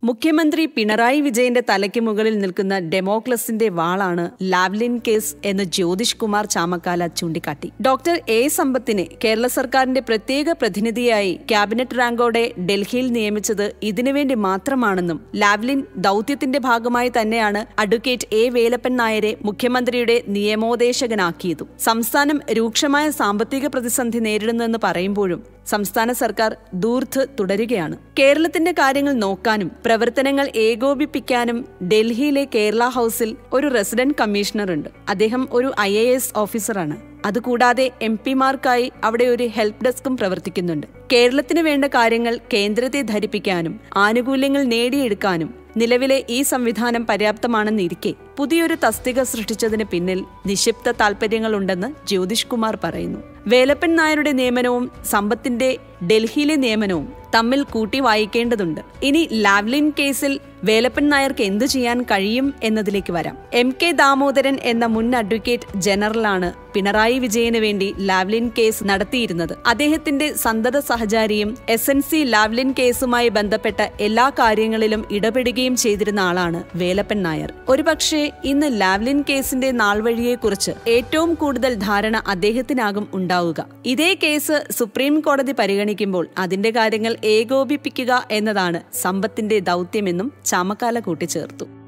മുഖ്യമന്ത്രി പിണറായി വിജയന്റെ തലയ്ക്ക് മുകളിൽ നിൽക്കുന്ന ഡെമോക്ലസിന്റെ വാളാണ് ലാവ്ലിൻ കേസ് എന്ന് ജ്യോതിഷ് കുമാർ ചാമക്കാല ചൂണ്ടിക്കാട്ടി ഡോക്ടർ എ സമ്പത്തിനെ കേരള സർക്കാരിന്റെ പ്രത്യേക പ്രതിനിധിയായി ക്യാബിനറ്റ് റാങ്കോടെ ഡൽഹിയിൽ നിയമിച്ചത് ഇതിനുവേണ്ടി മാത്രമാണെന്നും ലാവ്ലിൻ ദൌത്യത്തിന്റെ ഭാഗമായി തന്നെയാണ് അഡ്വക്കേറ്റ് എ വേലപ്പൻ നായരെ മുഖ്യമന്ത്രിയുടെ നിയമോപദേശകനാക്കിയതും സംസ്ഥാനം രൂക്ഷമായ സാമ്പത്തിക പ്രതിസന്ധി നേരിടുന്നെന്ന് പറയുമ്പോഴും സംസ്ഥാന സർക്കാർ ദൂർത്ത് തുടരുകയാണ് കേരളത്തിന്റെ കാര്യങ്ങൾ നോക്കാനും പ്രവർത്തനങ്ങൾ ഏകോപിപ്പിക്കാനും ഡൽഹിയിലെ കേരള ഹൌസിൽ ഒരു റെസിഡന്റ് കമ്മീഷണർ ഉണ്ട് അദ്ദേഹം ഒരു ഐ എ എസ് ഓഫീസറാണ് അതുകൂടാതെ എം പിമാർക്കായി അവിടെ ഒരു ഹെൽപ്പ് ഡെസ്കും പ്രവർത്തിക്കുന്നുണ്ട് കേരളത്തിന് വേണ്ട കാര്യങ്ങൾ കേന്ദ്രത്തെ ധരിപ്പിക്കാനും ആനുകൂല്യങ്ങൾ നേടിയെടുക്കാനും നിലവിലെ ഈ സംവിധാനം പര്യാപ്തമാണെന്നിരിക്കെ പുതിയൊരു തസ്തിക സൃഷ്ടിച്ചതിന് പിന്നിൽ നിക്ഷിപ്ത താൽപര്യങ്ങളുണ്ടെന്ന് ജ്യോതിഷ് കുമാർ പറയുന്നു വേലപ്പൻ നായരുടെ നിയമനവും സമ്പത്തിന്റെ ഡൽഹിയിലെ നിയമനവും തമ്മിൽ കൂട്ടി വായിക്കേണ്ടതുണ്ട് ഇനി ലാവ്ലിൻ കേസിൽ വേലപ്പൻ നായർക്ക് എന്തു ചെയ്യാൻ കഴിയും എന്നതിലേക്ക് വരാം എം കെ ദാമോദരൻ എന്ന മുൻ അഡ്വക്കേറ്റ് ജനറലാണ് പിണറായി വിജയന് വേണ്ടി ലാവ്ലിൻ കേസ് നടത്തിയിരുന്നത് അദ്ദേഹത്തിന്റെ സന്തത സഹചാരിയും എസ് എൻ സി ലാവ്ലിൻ കേസുമായി ബന്ധപ്പെട്ട എല്ലാ കാര്യങ്ങളിലും ഇടപെടുകയും ചെയ്തിരുന്ന ആളാണ് വേലപ്പൻ നായർ ഒരുപക്ഷെ ഇന്ന് ലാവ്ലിൻ കേസിന്റെ നാൾവഴിയെക്കുറിച്ച് ഏറ്റവും കൂടുതൽ ധാരണ അദ്ദേഹത്തിനാകും ഉണ്ടാവുക ഇതേ കേസ് സുപ്രീം കോടതി പരിഗണിക്കുമ്പോൾ അതിന്റെ കാര്യങ്ങൾ ഏകോപിപ്പിക്കുക എന്നതാണ് സമ്പത്തിന്റെ ദൗത്യമെന്നും ചാമക്കാല കൂട്ടിച്ചേർത്തു